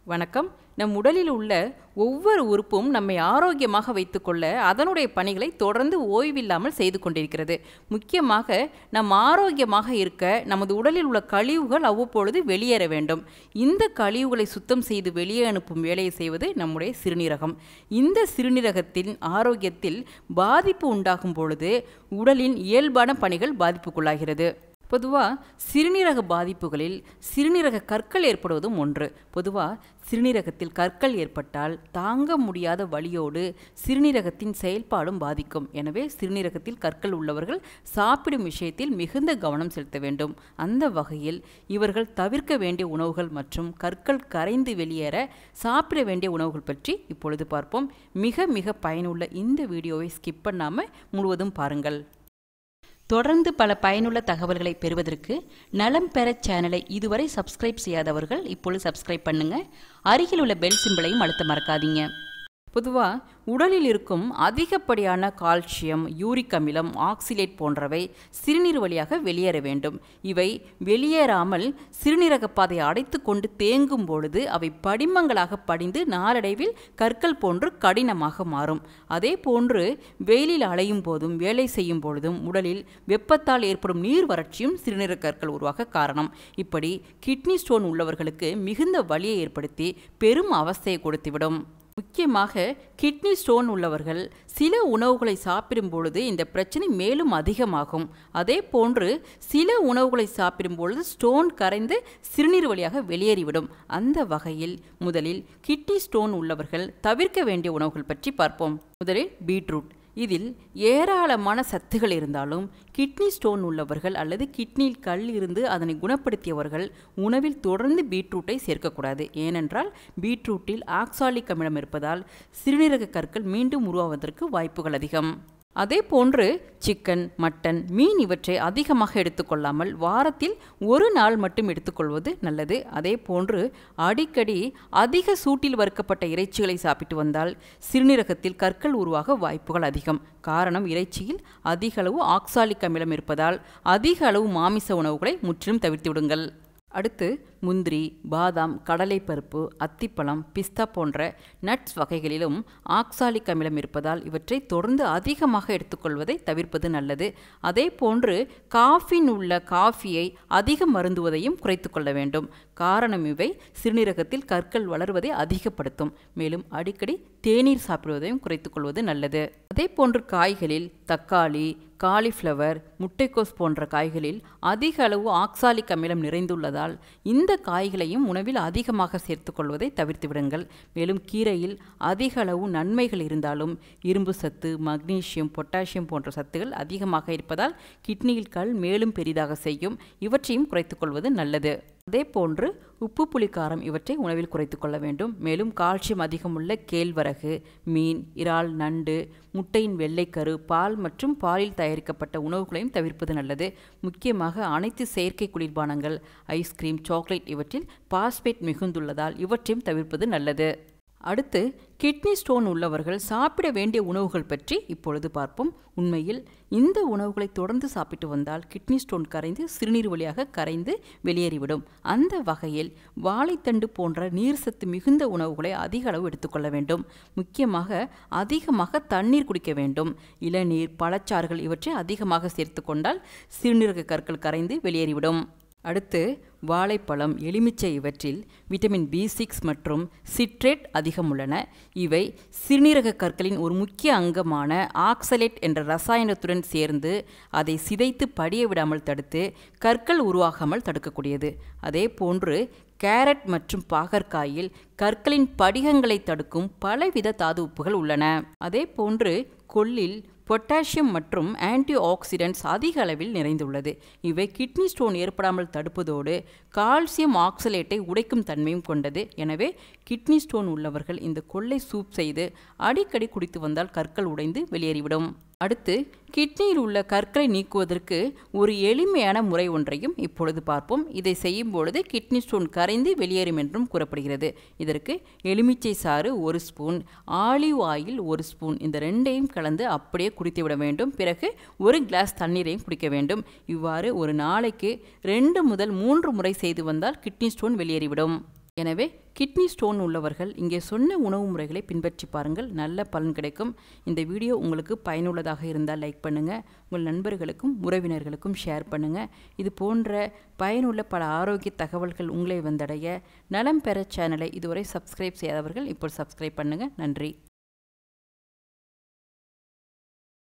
வணக்கம் நம் உடலில் உள்ள ஒவ்வொரு உறுப்பும் நம்மை ஆரோக்கியமாக வைத்துக்கொள்ள அதனுடைய பணிகளை தொடர்ந்து ஓய்வில்லாமல் செய்து கொண்டிருக்கிறது முக்கியமாக நம் ஆரோக்கியமாக இருக்க நமது உடலில் உள்ள கழிவுகள் அவ்வப்பொழுது வெளியேற வேண்டும் இந்த கழிவுகளை சுத்தம் செய்து வெளியே அனுப்பும் வேலையை செய்வது நம்முடைய சிறுநீரகம் இந்த சிறுநீரகத்தின் ஆரோக்கியத்தில் பாதிப்பு உண்டாகும் பொழுது உடலின் இயல்பான பணிகள் பாதிப்புக்குள்ளாகிறது பொதுவாக சிறுநீரக பாதிப்புகளில் சிறுநீரக கற்கள் ஏற்படுவதும் ஒன்று பொதுவாக சிறுநீரகத்தில் கற்கள் ஏற்பட்டால் தாங்க முடியாத வலியோடு சிறுநீரகத்தின் செயல்பாடும் பாதிக்கும் எனவே சிறுநீரகத்தில் கற்கள் உள்ளவர்கள் சாப்பிடும் விஷயத்தில் மிகுந்த கவனம் செலுத்த வேண்டும் அந்த வகையில் இவர்கள் தவிர்க்க வேண்டிய உணவுகள் மற்றும் கற்கள் கரைந்து வெளியேற சாப்பிட வேண்டிய உணவுகள் பற்றி இப்பொழுது பார்ப்போம் மிக மிக பயனுள்ள இந்த வீடியோவை ஸ்கிப் பண்ணாமல் முழுவதும் பாருங்கள் தொடர்ந்து பல பயனுள்ள தகவல்களை பெறுவதற்கு நலம் பெற சேனலை இதுவரை சப்ஸ்கிரைப் செய்யாதவர்கள் இப்பொழுது சப்ஸ்கிரைப் பண்ணுங்க அருகில் உள்ள பெல் சிம்பிளையும் அழுத்த மறக்காதீங்க பொதுவாக உடலில் இருக்கும் அதிகப்படியான கால்சியம் யூரிக் அமிலம் ஆக்சிலேட் போன்றவை சிறுநீர் வழியாக வெளியேற வேண்டும் இவை வெளியேறாமல் சிறுநீரக பாதை அடைத்து கொண்டு தேங்கும் பொழுது அவை படிமங்களாக படிந்து நாளடைவில் கற்கள் போன்று கடினமாக மாறும் அதே போன்று வெயிலில் அலையும் போதும் வேலை செய்யும் பொழுதும் உடலில் வெப்பத்தால் ஏற்படும் நீர் வறட்சியும் சிறுநீரக கற்கள் உருவாக காரணம் இப்படி கிட்னி ஸ்டோன் உள்ளவர்களுக்கு மிகுந்த வலியை ஏற்படுத்தி பெரும் அவஸ்தையை கொடுத்துவிடும் முக்கியமாக கிட்னி ஸ்டோன் உள்ளவர்கள் சில உணவுகளை சாப்பிடும் பொழுது இந்த பிரச்சனை மேலும் அதிகமாகும் அதே போன்று சில உணவுகளை சாப்பிடும் பொழுது ஸ்டோன் கரைந்து சிறுநீர் வழியாக வெளியேறிவிடும் அந்த வகையில் முதலில் கிட்னி ஸ்டோன் உள்ளவர்கள் தவிர்க்க வேண்டிய உணவுகள் பற்றி பார்ப்போம் முதலில் பீட்ரூட் இதில் ஏராளமான சத்துகள் இருந்தாலும் கிட்னி ஸ்டோன் உள்ளவர்கள் அல்லது கிட்னியில் கல் இருந்து அதனை குணப்படுத்தியவர்கள் உணவில் தொடர்ந்து பீட்ரூட்டை சேர்க்கக்கூடாது ஏனென்றால் பீட்ரூட்டில் ஆக்சாலிக் அமிலம் இருப்பதால் சிறுநீரக கற்கள் மீண்டும் உருவாவதற்கு வாய்ப்புகள் அதிகம் அதே போன்று சிக்கன் மட்டன் மீன் இவற்றை அதிகமாக எடுத்துக்கொள்ளாமல் வாரத்தில் ஒரு நாள் மட்டும் எடுத்துக்கொள்வது நல்லது அதே போன்று அடிக்கடி அதிக சூட்டில் வறுக்கப்பட்ட இறைச்சிகளை சாப்பிட்டு வந்தால் சிறுநீரகத்தில் கற்கள் உருவாக வாய்ப்புகள் அதிகம் காரணம் இறைச்சியில் அதிக அளவு ஆக்சாலிக் அமிலம் இருப்பதால் அதிக அளவு மாமிச உணவுகளை முற்றிலும் தவிர்த்து விடுங்கள் அடுத்து முந்திரி பாதாம் கடலைப்பருப்பு அத்திப்பழம் பிஸ்தா போன்ற நட்ஸ் வகைகளிலும் ஆக்சாலிக் அமிலம் இருப்பதால் இவற்றை தொடர்ந்து அதிகமாக எடுத்துக்கொள்வதை தவிர்ப்பது நல்லது அதே போன்று காஃபின் உள்ள காஃபியை அதிகம் மருந்துவதையும் குறைத்து கொள்ள வேண்டும் காரணம் இவை சிறுநீரகத்தில் கற்கள் வளர்வதை அதிகப்படுத்தும் மேலும் அடிக்கடி தேநீர் சாப்பிடுவதையும் குறைத்துக்கொள்வது நல்லது அதே போன்று காய்களில் தக்காளி காலிஃப்ளவர் முட்டைக்கோஸ் போன்ற காய்களில் அதிக அளவு ஆக்சாலிக் அமிலம் நிறைந்துள்ளதால் இந்த காய்களையும் உணவில் அதிகமாக சேர்த்துக்கொள்வதை தவிர்த்து விடுங்கள் மேலும் கீரையில் அதிக அளவு நன்மைகள் இருந்தாலும் இரும்பு சத்து மக்னீசியம் பொட்டாசியம் போன்ற சத்துகள் அதிகமாக இருப்பதால் கிட்னியில் கல் மேலும் பெரிதாக செய்யும் இவற்றையும் குறைத்துக்கொள்வது நல்லது அதே போன்று உப்பு புளிக்காரம் இவற்றை உணவில் குறைத்து கொள்ள வேண்டும் மேலும் கால்சியம் அதிகமுள்ள கேழ்வரகு மீன் இறால் நண்டு முட்டையின் வெள்ளைக்கரு பால் மற்றும் பாலில் தயாரிக்கப்பட்ட உணவுகளையும் தவிர்ப்பது நல்லது முக்கியமாக அனைத்து செயற்கை குளிர்பானங்கள் ஐஸ்கிரீம் சாக்லேட் இவற்றில் பாஸ்பேட் மிகுந்துள்ளதால் இவற்றையும் தவிர்ப்பது நல்லது அடுத்து கிட்னி ஸ்டோன் உள்ளவர்கள் சாப்பிட வேண்டிய உணவுகள் பற்றி இப்பொழுது பார்ப்போம் உண்மையில் இந்த உணவுகளை தொடர்ந்து சாப்பிட்டு வந்தால் கிட்னி ஸ்டோன் கரைந்து சிறுநீர் வழியாக கரைந்து வெளியேறிவிடும் அந்த வகையில் வாழைத்தண்டு போன்ற நீர் சத்து மிகுந்த உணவுகளை அதிக அளவு எடுத்துக்கொள்ள வேண்டும் முக்கியமாக அதிகமாக தண்ணீர் குடிக்க வேண்டும் இளநீர் பழச்சாறுகள் இவற்றை அதிகமாக சேர்த்து கொண்டால் சிறுநீரக கற்கள் கரைந்து வெளியேறிவிடும் அடுத்து வாழைப்பழம் எலுமிச்சை இவற்றில் விட்டமின் பி சிக்ஸ் மற்றும் சிட்ரேட் அதிகம் உள்ளன இவை சிறுநீரக கற்களின் ஒரு முக்கிய அங்கமான ஆக்சலேட் என்ற ரசாயனத்துடன் சேர்ந்து அதை சிதைத்து படிய விடாமல் தடுத்து கற்கள் உருவாகாமல் தடுக்கக்கூடியது அதே போன்று கேரட் மற்றும் பாகற்காயில் கற்களின் படிகங்களை தடுக்கும் பலவித தாது உப்புகள் உள்ளன அதே போன்று கொள்ளில் பொட்டாசியம் மற்றும் ஆன்டி ஆக்சிடென்ட்ஸ் அதிக அளவில் நிறைந்துள்ளது இவை கிட்னி ஸ்டோன் ஏற்படாமல் தடுப்பதோடு கால்சியம் ஆக்சலேட்டை உடைக்கும் தன்மையும் கொண்டது எனவே கிட்னி ஸ்டோன் உள்ளவர்கள் இந்த கொள்ளை சூப் செய்து அடிக்கடி குடித்து வந்தால் கற்கள் உடைந்து வெளியேறிவிடும் அடுத்து கிட்னியில் உள்ள கற்களை நீக்குவதற்கு ஒரு எளிமையான முறை ஒன்றையும் இப்பொழுது பார்ப்போம் இதை செய்யும் பொழுது கிட்னி ஸ்டோன் கரைந்து வெளியேறும் என்றும் கூறப்படுகிறது இதற்கு எலுமிச்சை சாறு ஒரு ஸ்பூன் ஆலிவ் ஆயில் ஒரு ஸ்பூன் இந்த ரெண்டையும் கலந்து அப்படியே குடித்து விட வேண்டும் பிறகு ஒரு கிளாஸ் தண்ணீரையும் குடிக்க வேண்டும் இவ்வாறு ஒரு நாளைக்கு ரெண்டு முதல் மூன்று முறை செய்து வந்தால் கிட்னி ஸ்டோன் வெளியேறிவிடும் எனவே கிட்னி ஸ்டோன் உள்ளவர்கள் இங்கே சொன்ன உணவு முறைகளை பின்பற்றி பாருங்கள் நல்ல பலன் கிடைக்கும் இந்த வீடியோ உங்களுக்கு பயனுள்ளதாக இருந்தால் லைக் பண்ணுங்கள் உங்கள் நண்பர்களுக்கும் உறவினர்களுக்கும் ஷேர் பண்ணுங்கள் இது போன்ற பயனுள்ள பல ஆரோக்கிய தகவல்கள் உங்களை வந்தடைய நலம் பெற சேனலை இதுவரை சப்ஸ்கிரைப் செய்யாதவர்கள் இப்போ சப்ஸ்கிரைப் பண்ணுங்கள் நன்றி